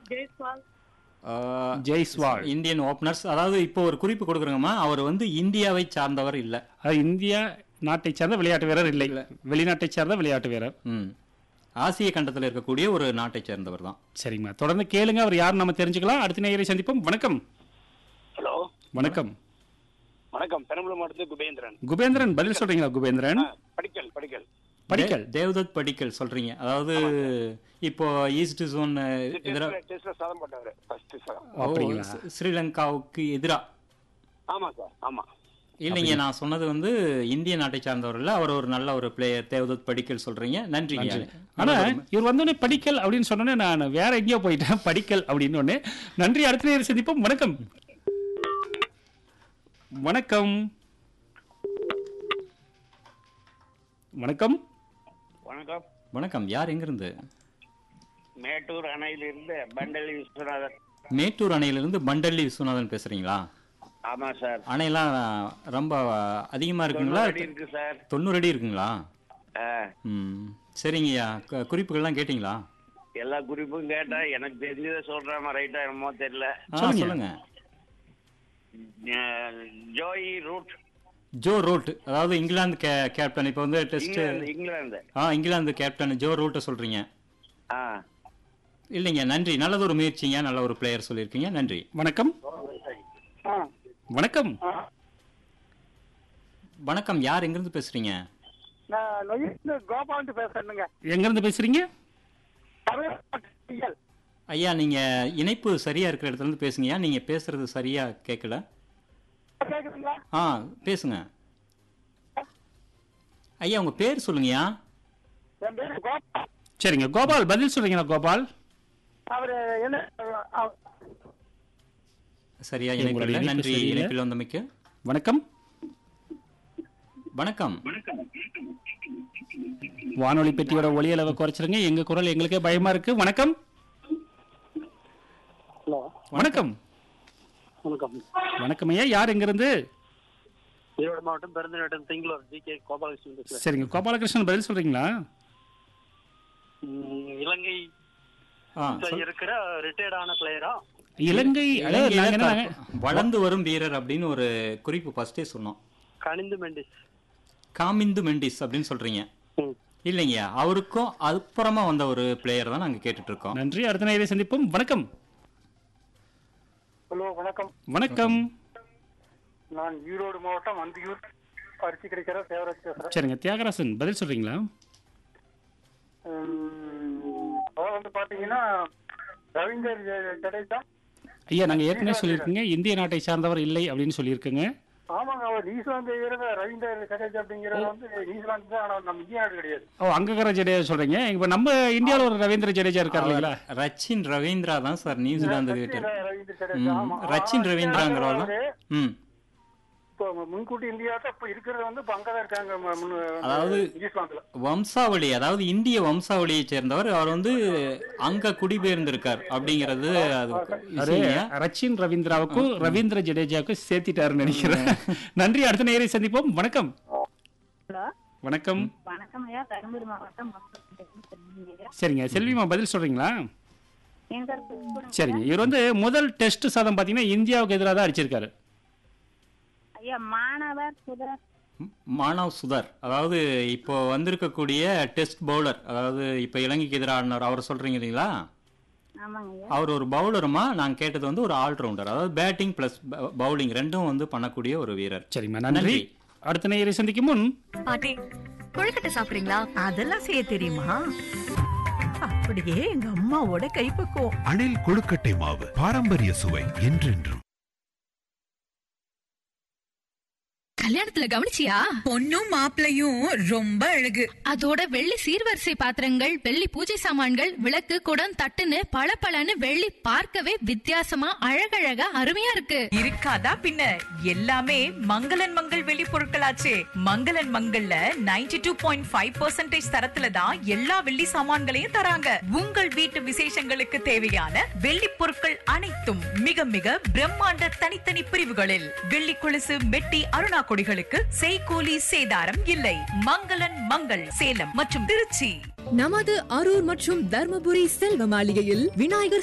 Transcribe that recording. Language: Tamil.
ஜெய்ஸ்வால் ஆஹ், ஜெய்ஸ்வால் இந்தியன் ஓப்பனர்ஸ் அதாவது இப்போ ஒரு குறிப்பு கொடுக்குறோங்கம்மா அவர் வந்து இந்தியாவை சார்ந்தவர் இல்லை அது இந்தியா நாட்டை சார்ந்த விளையாட்டு வீரர் இல்லை வெளிநாட்டை சார்ந்த விளையாட்டு வீரர் ம் ஆசிய கண்டத்தில் இருக்கக்கூடிய ஒரு நாட்டை சேர்ந்தவர் தான் சரிங்கம்மா தொடர்ந்து கேளுங்க அவர் யார் நம்ம தெரிஞ்சுக்கலாம் அடுத்த நேயரை சந்திப்போம் வணக்கம் ஹலோ வணக்கம் வணக்கம் பெரம்பலூர் மாவட்டத்தில் குபேந்திரன் குபேந்திரன் பதில் சொல்றீங்களா குபேந்திரன் ஆ, படிக்கல் படிக்கல் படிக்கல் தே- தேவதத் படிக்கல் சொல்றீங்க அதாவது இப்போ ஈஸ்ட் ஜோன் எதிராக டெஸ்ட்ல டெஸ்ட்ல சாதம் போட்டவர் ஃபர்ஸ்ட் சாதம் அப்படிங்களா ஸ்ரீலங்காவுக்கு எதிரா ஆமா சார் ஆமா இல்லைங்க நான் சொன்னது வந்து இந்திய நாட்டை சார்ந்தவர் இல்ல அவர் ஒரு நல்ல ஒரு பிளேயர் தேவதத் படிக்கல் சொல்றீங்க நன்றிங்க ஆனா இவர் வந்தோடனே படிக்கல் அப்படின்னு சொன்னோன்னே நான் வேற எங்கேயோ போயிட்டேன் படிக்கல் அப்படின்னு ஒண்ணு நன்றி அடுத்த நேரம் சந்திப்போம் வணக்கம் வணக்கம் வணக்கம் வணக்கம் வணக்கம் யார் எங்கிருந்து மேட்டூர் அணையிலிருந்து பண்டலி விஸ்வநாதன் மேட்டூர் அணையிலிருந்து பண்டல்லி விஸ்வநாதன் பேசுறீங்களா ஆமா சார் அணையெல்லாம் ரொம்ப அதிகமா இருக்குங்களா அடி இருக்கு சார் தொண்ணூறு அடி இருக்குங்களா ஆ, ம் சரிங்கய்யா கு- குறிப்புகள்லாம் கேட்டிங்களா எல்லா குறிப்பும் கேட்டா எனக்கு தெரிஞ்சதை சொல்றாம ரைட்டா என்னமோ தெரியல ஆ சொல்லுங்க. சொல்லுங்க அஹ், ஜோயி ரூட் ஜோ ரூட் அதாவது இங்கிலாந்து கே கேப்டன் இப்போ வந்து டெஸ்ட் இங்கிலாந்து இங்கிலாந்து ஆ இங்கிலாந்து கேப்டன் ஜோ ரூட்டை சொல்றீங்க ஆ இல்லைங்க நன்றி நல்லது ஒரு முயற்சிங்க நல்ல ஒரு பிளேயர் சொல்லியிருக்கீங்க நன்றி வணக்கம் வணக்கம் வணக்கம் யார் எங்கிருந்து பேசுறீங்க நான் நொய்யல் கோபால் பேசுறேனுங்க எங்க இருந்து பேசுறீங்க தமிழ் ஐயா நீங்க இணைப்பு சரியா இருக்கிற இடத்துல இருந்து பேசுங்கய்யா நீங்க பேசுறது சரியா கேட்கல கேக்குதுங்களா ஆ பேசுங்க ஐயா உங்க பேர் சொல்லுங்கய்யா என் பேரு கோபால் சரிங்க கோபால் பதில் சொல்றீங்களா கோபால் அவரு என்ன அவ- சரியா உங்களுடைய இணைப்பில் இணைப்பு நன்றி சரியில்லை. இணைப்பில் வந்தமைக்கு வணக்கம் வணக்கம் வானொலி பெட்டியோட ஒலி அளவை குறைச்சிருங்க எங்க குரல் எங்களுக்கே பயமா இருக்கு வணக்கம் ஹலோ வணக்கம் வணக்கம் வணக்கம் ஐயா யார் எங்க இருந்து ஈரோடு மாவட்டம் பெருந்தநாட்டம் திங்களூர் ஜி கே கோபாலகிருஷ்ணன் பேசுறேன் சரிங்க கோபாலகிருஷ்ணன் பதில் சொல்றீங்களா ம், இலங்கை ஆ சொல்- இருக்கிற ரிட்டையர்ட் ஆன பிளேயரா இலங்கை அதாவது இலங்கையில நாங்க என்ன நாங்க- தற்ப- வளர்ந்து வரும் வீரர் அப்படின்னு ஒரு குறிப்பு ஃபர்ஸ்டே சொன்னோம் கனிந்து மெண்டிஸ் காமிந்து மெண்டிஸ் அப்படின்னு சொல்றீங்க ம். இல்லைங்க அவருக்கும் அப்புறமா வந்த ஒரு பிளேயர் தான் நாங்க கேட்டுட்டு இருக்கோம் நன்றி அடுத்த நேரம் சந்திப்போம் வணக்கம் ஹலோ வணக்கம் வணக்கம் நான் ஈரோடு மாவட்டம் அந்தியூர் அரிசி கிடைக்கிற தேவராஜ் பேசுறேன் சரிங்க தியாகராசன் பதில் சொல்றீங்களா ம், அவர் வந்து பாத்தீங்கன்னா ரவீந்தர் ஜ- ஜடேஜா ஐயா நாங்க ஏற்கனவே சொல்லியிருக்கீங்க இந்திய நாட்டை சார்ந்தவர் இல்லை அப்படின்னு சொல்லியிருக்கோங்க ஆமாங்க அவர் நியூசிலாந்து வீரர் ரவீந்தர் ஜடேஜா அப்படிங்கிறவர் வந்து நியூசிலாந்து தான் ஆனா நம்ம இந்திய நாடு கிடையாது ஓ அங்ககர ஜடேஜா சொல்றீங்க இப்ப நம்ம இந்தியாவில் ஒரு ரவீந்திர ஜடேஜா இருக்கார் இல்லைங்களா ரச்சின் ரவீந்திரா தான் சார் நியூசிலாந்து வீட்டர் ரவீந்தர் ஜடேஜா ம், ஆமா ரச்சின் ஆனா ரவீந்திராங்கிறவர் இந்தியாவுல தான் வந்து ம் இப்போ முன்கூட்டி இந்தியா தான் இப்ப இருக்கிறது வந்து இப்ப அங்கதான் இருக்காங்க ம- முன்னு- வந்து அதாவது நியூசிலாந்துல வம்சாவளி அதாவது இந்திய வம்சாவளியை சேர்ந்தவர் அவர் வந்து அங்க குடிபெயர்ந்திருக்கார் அப்படிங்கிறது அது அரே விஷயங்க. ரச்சின் ரவீந்திராவுக்கும் ரவீந்திர ஜடேஜாவுக்கும் சேர்த்திட்டாருன்னு நினைக்கிறேன் நன்றி அடுத்த நேரை சந்திப்போம் வணக்கம் ஹலோ வணக்கம் வணக்கம் ஐயா தருமபுரி மாவட்டம் மங்களம் சரிங்க செல்விமா பதில் சொல்றீங்களா என் கருத்து சொல்லுங்க. சரிங்க இவர் வந்து முதல் டெஸ்ட் சாதம் பாத்தீங்கன்னா இந்தியாவுக்கு எதிராக தான் அடிச்சிருக்காரு ஐயா மாணவர் சுதர் ம், மானவ் சுதர் அதாவது இப்போ வந்திருக்கக்கூடிய டெஸ்ட் பவுலர் அதாவது இப்போ இலங்கைக்கு எதிராக ஆடினார் அவர் சொல்றீங்க இல்லைங்களா ஆமாங்க ஐயா அவர் ஒரு பவுலருமா நான் கேட்டது வந்து ஒரு ஆல்ரவுண்டர் அதாவது பேட்டிங் பிளஸ் பவுலிங் ரெண்டும் வந்து பண்ணக்கூடிய ஒரு வீரர் சரிம்மா நன்றி நன்றி. அடுத்த நேரை சந்திக்கும் முன் பாட்டி கொழுக்கட்டை சாப்பிடுறீங்களா அதெல்லாம் செய்ய தெரியுமா அப்படியே எங்க அம்மாவோட கைப்பக்குவம் அணில் கொழுக்கட்டை மாவு பாரம்பரிய சுவை என்றென்றும் கல்யாணத்துல கவனிச்சியா பொண்ணும் மாப்பிளையும் ரொம்ப அழகு அதோட வெள்ளி சீர்வரிசை பாத்திரங்கள் வெள்ளி பூஜை சாமான்கள் விளக்கு குடம் தட்டுன்னு பளபளன்னு வெள்ளி பார்க்கவே வித்தியாசமா அழகழகா அருமையா இருக்கு இருக்காதா பின்ன எல்லாமே மங்களன் மங்கள் வெளி பொருட்களாச்சே மங்களன் மங்கள்ல 92.5% டூ பாயிண்ட் ஃபைவ் தரத்துல தான் எல்லா வெள்ளி சாமான்களையும் தராங்க உங்கள் வீட்டு விசேஷங்களுக்கு தேவையான வெள்ளி பொருட்கள் அனைத்தும் மிக மிக பிரம்மாண்ட தனித்தனி பிரிவுகளில் வெள்ளி கொலுசு மெட்டி அருணா கொடிகளுக்கு செய்கூலி சேதாரம் இல்லை மங்களன் மங்கள் சேலம் மற்றும் திருச்சி நமது அரூர் மற்றும் தர்மபுரி செல்வ மாளிகையில் விநாயகர்